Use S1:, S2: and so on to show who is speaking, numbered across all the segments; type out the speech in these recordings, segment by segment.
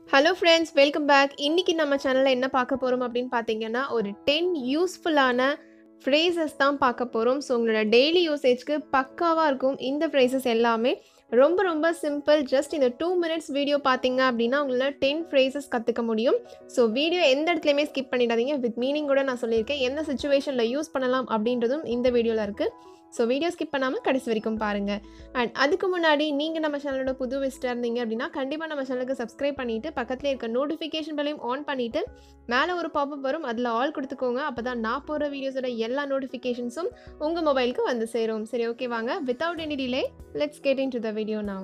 S1: hello friends welcome back இன்னைக்கு நம்ம சேனலில் என்ன பார்க்க போகிறோம் அப்படின்னு பார்த்தீங்கன்னா ஒரு டென் யூஸ்ஃபுல்லான ஃப்ரேசஸ் தான் பார்க்க போகிறோம் ஸோ உங்களோட டெய்லி யூசேஜ்க்கு பக்காவாக இருக்கும் இந்த ஃப்ரேசஸ் எல்லாமே ரொம்ப ரொம்ப சிம்பிள் ஜஸ்ட் இந்த டூ மினிட்ஸ் வீடியோ பார்த்தீங்க அப்படின்னா உங்களால் டென் ஃப்ரேசஸ் கற்றுக்க முடியும் ஸோ வீடியோ எந்த இடத்துலையுமே ஸ்கிப் பண்ணிடாதீங்க வித் மீனிங் கூட நான் சொல்லியிருக்கேன் எந்த சுச்சுவேஷனில் யூஸ் பண்ணலாம் அப்படின்றதும் இந்த வீடியோவில் இருக்குது ஸோ வீடியோ ஸ்கிப் பண்ணாமல் கடைசி வரைக்கும் பாருங்கள் அண்ட் அதுக்கு முன்னாடி நீங்கள் நம்ம சேனலோட புது விசிட்டாக இருந்தீங்க அப்படின்னா கண்டிப்பாக நம்ம சேனலுக்கு சப்ஸ்கிரைப் பண்ணிவிட்டு பக்கத்தில் இருக்க நோட்டிஃபிகேஷன் பெல்லையும் ஆன் பண்ணிவிட்டு மேலே ஒரு பாப்பப் வரும் அதில் ஆல் கொடுத்துக்கோங்க அப்போ தான் நான் போகிற வீடியோஸோட எல்லா நோட்டிஃபிகேஷன்ஸும் உங்கள் மொபைலுக்கு வந்து சேரும் சரி ஓகே வாங்க without any delay let's get in to the video now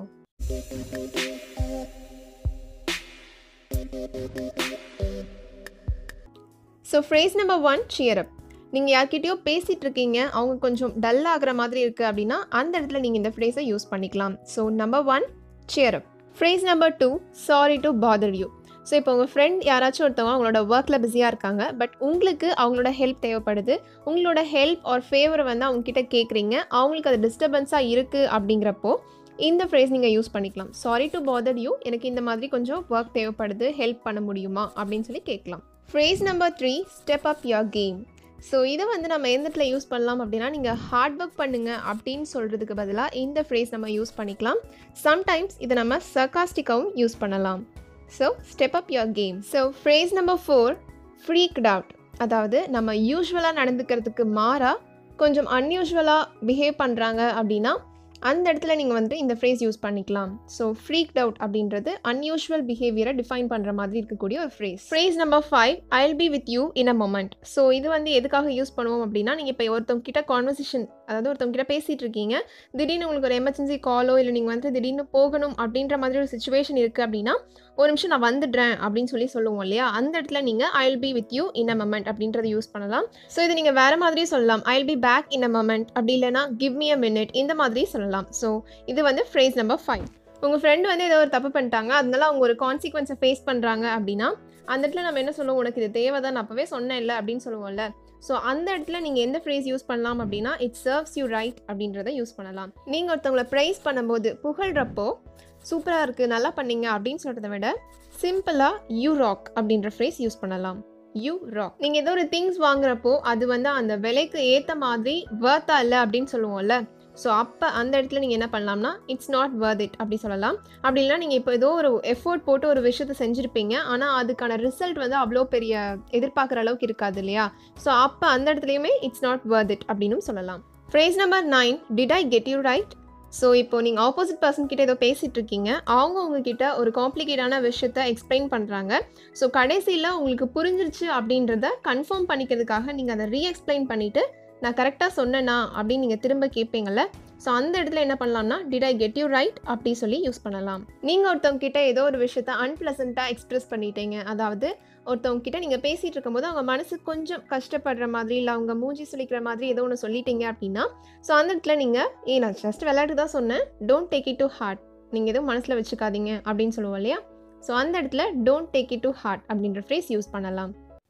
S1: so phrase number one cheer up நீங்கள் யார்கிட்டயோ பேசிகிட்டு இருக்கீங்க அவங்க கொஞ்சம் டல் ஆகிற மாதிரி இருக்குது அப்படின்னா அந்த இடத்துல நீங்கள் இந்த ஃப்ரேஸை யூஸ் பண்ணிக்கலாம் so number one cheer up phrase number two sorry to bother you so இப்போ உங்கள் ஃப்ரெண்ட் யாராச்சும் ஒருத்தவங்க அவங்களோட ஒர்க்கில் பிஸியாக இருக்காங்க பட் உங்களுக்கு அவங்களோட ஹெல்ப் தேவைப்படுது உங்களோட ஹெல்ப் ஆர் ஃபேவரை வந்து அவங்கக்கிட்ட கேட்குறீங்க அவங்களுக்கு அது டிஸ்டர்பன்ஸாக இருக்குது அப்படிங்கிறப்போ இந்த ஃப்ரேஸ் நீங்கள் யூஸ் பண்ணிக்கலாம் சாரி டு பாதர் யூ எனக்கு இந்த மாதிரி கொஞ்சம் ஒர்க் தேவைப்படுது ஹெல்ப் பண்ண முடியுமா அப்படின்னு சொல்லி கேட்கலாம் phrase number three step up your game so இதை வந்து நம்ம எந்த இடத்துல யூஸ் பண்ணலாம் அப்படின்னா நீங்கள் ஹார்ட் ஒர்க் பண்ணுங்க அப்படின்னு சொல்கிறதுக்கு பதிலாக இந்த ஃப்ரேஸ் நம்ம யூஸ் பண்ணிக்கலாம் சம்டைம்ஸ் இதை நம்ம சர்காஸ்டிக்காவும் யூஸ் பண்ணலாம் so step up your game so phrase number four freaked out அதாவது நம்ம யூஸ்வலாக நடந்துக்கிறதுக்கு மாறாக கொஞ்சம் அன்யூஷுவலாக பிஹேவ் பண்ணுறாங்க அப்படின்னா அந்த இடத்துல நீங்கள் வந்து இந்த ஃப்ரேஸ் யூஸ் பண்ணிக்கலாம் ஸோ ஃப்ரீக்ட் அவுட் அப்படின்றது அன்யூஷுவல் பிஹேவியரை டிஃபைன் பண்ணுற மாதிரி இருக்கக்கூடிய ஒரு phrase phrase number five I'll be with you in a moment so இது வந்து எதுக்காக யூஸ் பண்ணுவோம் அப்படின்னா நீங்கள் இப்போ ஒருத்தவங்க கிட்ட கான்வர்சேஷன் அதாவது ஒருத்தவங்க கிட்ட பேசிகிட்டு இருக்கீங்க திடீர்னு உங்களுக்கு ஒரு எமர்ஜென்சி காலோ இல்லை நீங்கள் வந்து திடீர்னு போகணும் அப்படின்ற மாதிரி ஒரு சுச்சுவேஷன் இருக்குது அப்படின்னா ஒரு நிமிஷம் நான் வந்துடுறேன் அப்படின்னு சொல்லி சொல்லுவோம் இல்லையா அந்த இடத்துல நீங்கள் I'll be with you in a moment அப்படின்றத யூஸ் பண்ணலாம் ஸோ இது நீங்கள் வேறு மாதிரியும் சொல்லலாம் I'll be back in a moment அப்படி இல்லைனா கிவ் மீ அ மினிட் இந்த மாதிரி சொல்லலாம் ஸோ இது வந்து ஃப்ரேஸ் நம்பர் ஃபைவ் உங்கள் ஃப்ரெண்டு வந்து ஏதோ ஒரு தப்பு பண்ணிட்டாங்க அதனால அவங்க ஒரு கான்சிக்வன்ஸை ஃபேஸ் பண்ணுறாங்க அப்படின்னா அந்த இடத்துல நம்ம என்ன சொல்லுவோம் உனக்கு இது தேவை தான் நான் அப்போவே சொன்னேன் இல்லை அப்படின்னு சொல்லுவோம்ல ஸோ அந்த இடத்துல நீங்கள் எந்த ஃப்ரேஸ் யூஸ் பண்ணலாம் அப்படின்னா இட் சர்வ்ஸ் யூ ரைட் அப்படின்றத யூஸ் பண்ணலாம் நீங்கள் ஒருத்தவங்களை ப்ரைஸ் பண்ணும்போது புகழ்கிறப்போ சூப்பராக இருக்குது நல்லா பண்ணீங்க அப்படின்னு சொல்கிறத விட சிம்பிளாக யூ ராக் அப்படின்ற ஃப்ரேஸ் யூஸ் பண்ணலாம் யூ ராக் நீங்கள் ஏதோ ஒரு திங்ஸ் வாங்குறப்போ அது வந்து அந்த விலைக்கு ஏற்ற மாதிரி வேர்த்தா இல்லை அப்படின்னு சொல்லுவோம்ல ஸோ அப்போ அந்த இடத்துல நீங்கள் என்ன பண்ணலாம்னா இட்ஸ் நாட் வர்த் இட் அப்படி சொல்லலாம் அப்படி இல்லைனா நீங்கள் இப்போ ஏதோ ஒரு எஃபோர்ட் போட்டு ஒரு விஷயத்தை செஞ்சுருப்பீங்க ஆனால் அதுக்கான ரிசல்ட் வந்து அவ்வளோ பெரிய எதிர்பார்க்குற அளவுக்கு இருக்காது இல்லையா ஸோ அப்போ அந்த இடத்துலையுமே இட்ஸ் நாட் வர்த் இட் அப்படின்னு சொல்லலாம் phrase number nine did I get you right so இப்போ நீங்கள் ஆப்போசிட் பர்சன் கிட்ட ஏதோ பேசிகிட்டு இருக்கீங்க அவங்க உங்ககிட்ட ஒரு காம்ப்ளிகேட்டான விஷயத்த எக்ஸ்பிளைன் பண்ணுறாங்க ஸோ கடைசியில் உங்களுக்கு புரிஞ்சிருச்சு அப்படின்றத கன்ஃபார்ம் பண்ணிக்கிறதுக்காக நீங்கள் அதை ரீஎக்ஸ்பிளைன் பண்ணிவிட்டு நான் கரெக்டாக சொன்னேனா அப்படின்னு நீங்கள் திரும்ப கேட்பீங்கள்ல ஸோ அந்த இடத்துல என்ன பண்ணலாம்னா did I get you right அப்படி சொல்லி யூஸ் பண்ணலாம் நீங்கள் ஒருத்தவங்க கிட்ட ஏதோ ஒரு விஷயத்த அன்பிளசண்ட்டாக எக்ஸ்பிரஸ் பண்ணிட்டீங்க அதாவது ஒருத்தவங்க கிட்ட நீங்கள் பேசிகிட்டு இருக்கும்போது அவங்க மனசு கொஞ்சம் கஷ்டப்படுற மாதிரி இல்லை அவங்க மூஞ்சி சொல்லிக்கிற மாதிரி ஏதோ ஒன்று சொல்லிட்டீங்க அப்படின்னா ஸோ அந்த இடத்துல நீங்கள் ஏ நான் ஜஸ்ட் விளையாட்டு தான் சொன்னேன் don't take it to heart நீங்கள் எதுவும் மனசில் வச்சுக்காதீங்க அப்படின்னு சொல்லுவோம் இல்லையா ஸோ அந்த இடத்துல don't take it to heart அப்படின்ற ஃப்ரேஸ் யூஸ் பண்ணலாம்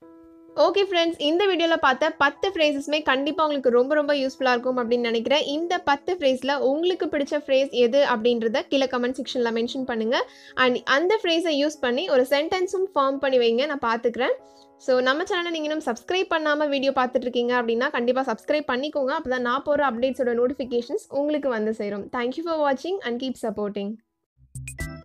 S1: ஓகே ஃப்ரெண்ட்ஸ் இந்த வீடியோவில் பார்த்த பத்து ஃப்ரேசஸ்மே கண்டிப்பாக உங்களுக்கு ரொம்ப ரொம்ப யூஸ்ஃபுல்லாக இருக்கும் அப்படின்னு நினைக்கிறேன் இந்த பத்து ஃப்ரேஸில் உங்களுக்கு பிடிச்ச ஃப்ரேஸ் எது அப்படின்றத கீழே கமெண்ட் செக்ஷனில் மென்ஷன் பண்ணுங்கள் அண்ட் அந்த ஃப்ரேஸை யூஸ் பண்ணி ஒரு சென்டென்ஸும் ஃபார்ம் பண்ணி வைங்க நான் பார்த்துக்கிறேன் ஸோ நம்ம சேனலை நீங்கள் இன்னும் சப்ஸ்கிரைப் பண்ணாமல் வீடியோ பார்த்துட்ருக்கீங்க அப்படின்னா கண்டிப்பாக சப்ஸ்கிரைப் பண்ணிக்கோங்க அப்போ தான் நான் போகிற அப்டேட்ஸோட நோட்டிஃபிகேஷன்ஸ் உங்களுக்கு வந்து சேரும் தேங்க்யூ ஃபார் வாட்சிங் அண்ட் கீப் சப்போர்ட்டிங்